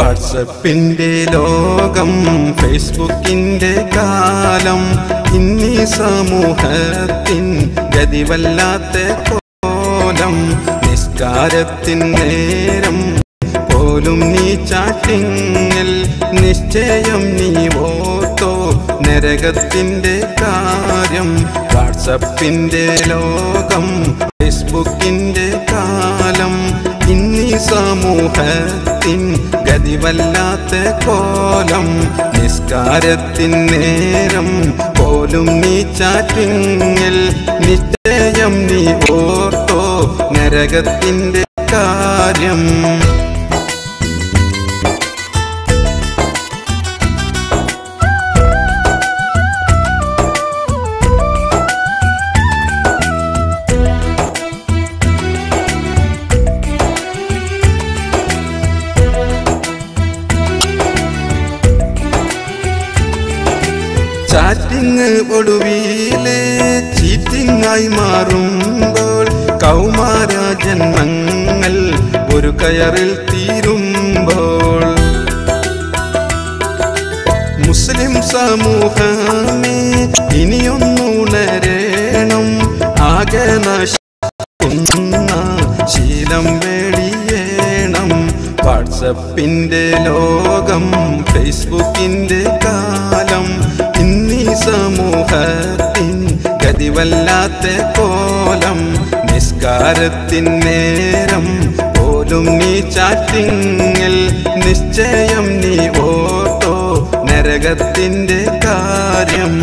വാട്സപ്പിന്റെ ലോകം ഫേസ്ബുക്കിന്റെ കാലം ഇന്നീ സമൂഹത്തിൻ ഗതിവല്ലാത്ത കോലം നിസ്കാരത്തിൻ നേരം പോലും നീ ചാട്ടിങ്ങൽ നിശ്ചയം നീ ഓർത്തോ നരകത്തിന്റെ കാര്യം വാട്സപ്പിന്റെ ലോകം ഫേസ്ബുക്കിന്റെ കാലം ഇന്നീ സമൂഹത്തിൻ ഗതിവല്ലാത്ത കോലം നിസ്കാരത്തിൻ നേരം പോലും നീ ചാറ്റിങ്ങൽ നിശ്ചയം നീ ഓർത്തോ നരകത്തിന്റെ കാര്യം ചാറ്റിങ് ഒടുവിലെ ചീറ്റിങ്ങായി മാറുമ്പോൾ കൗമാര ജന്മങ്ങൾ ഒരു കയറിൽ തീരുമ്പോൾ മുസ്ലിം സമൂഹമേ ഇനിയൊന്നുണരേണം ആകെ നശിക്കുന്ന ശീലം വെളിയേണം വാട്സപ്പിന്റെ ലോകം ഫേസ്ബുക്കിന്റെ കാലം ഇന്നീ സമൂഹത്തിൻ ഗതിവല്ലാത്ത കോലം നിസ്കാരത്തിൻ നേരം പോലും നീ ചാറ്റിങ്ങൽ നിശ്ചയം നീ ഓർത്തോ നരകത്തിന്റെ കാര്യം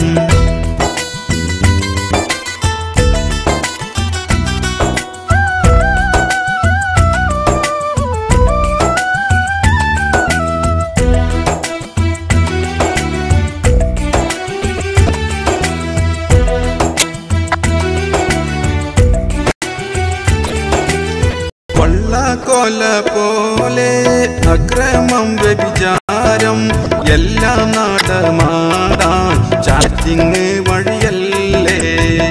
കൊള്ള കൊല പോലെ അക്രമം വ്യഭിചാരം എല്ലാം നാടമാടാം ചാറ്റിങ് വഴിയല്ലേ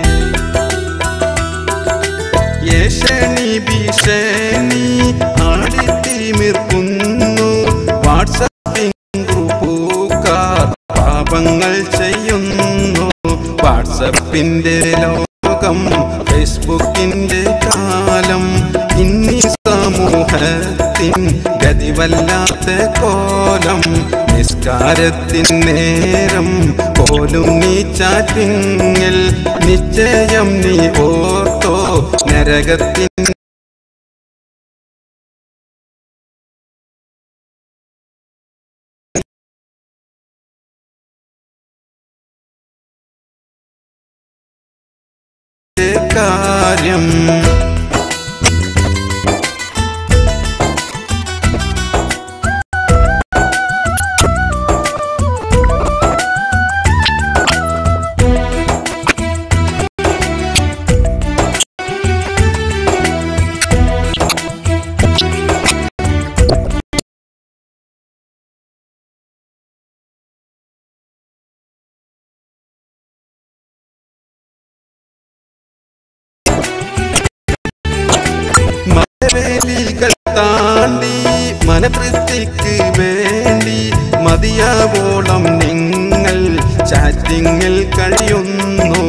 ഏഷണി ഭീഷണി ആടിത്തിമിർക്കുന്നു വാട്സപ്പിംഗ് ഗ്രൂപ്പുകാർ പാപങ്ങൾ ചെയ്യുന്നു വാട്സപ്പിന്റെ ലോകം ഫേസ്ബുക്കിന്റെ കാലം ഇന്നീ സമൂഹത്തിൻ ഗതിവല്ലാത്ത കോലം നിസ്കാരത്തിൻ നേരം പോലും നീ ചാറ്റിങ്ങൽ നിശ്ചയം നീ ഓർത്തോ നരകത്തിൻ കാര്യം മലവേലികൾ താണ്ടി മനതൃപ്തിക്ക് വേണ്ടി മതിയാവോളം നിങ്ങൾ ചാറ്റിങ്ങിൽ കഴിയുന്നു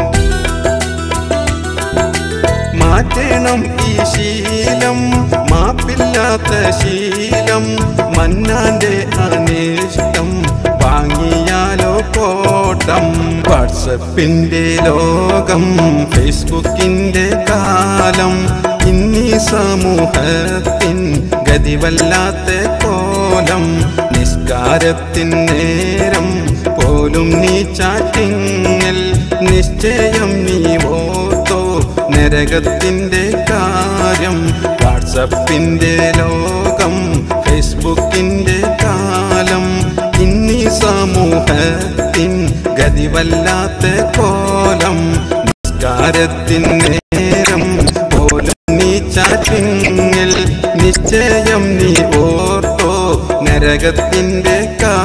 മാറ്റണം ഈ ശീലം മാപ്പില്ലാത്ത ശീലം മന്നാന്റെ അനിഷ്ടം വാങ്ങിയാലോ കോട്ടം വാട്സപ്പിന്റെ ലോകം ഫേസ്ബുക്കിന്റെ കാലം ഇന്നീ സമൂഹത്തിൻ ഗതിവല്ലാത്ത കോലം നിസ്കാരത്തിൻ നേരം പോലും നീ ചാറ്റിങ്ങൽ നിശ്ചയം നീ ഓർത്തോ നരകത്തിന്റെ കാര്യം വാട്സപ്പിന്റെ ലോകം ഫേസ്ബുക്കിന്റെ കാലം ഇന്നീ സമൂഹത്തിൻ ഗതിവല്ലാത്ത കോലം നിസ്കാരത്തിൻ നേരം പോലും നീ ചാറ്റിങ്ങൽ നിശ്ചയം നീ ഓർത്തോ നരകത്തിന്റെ കാര്യം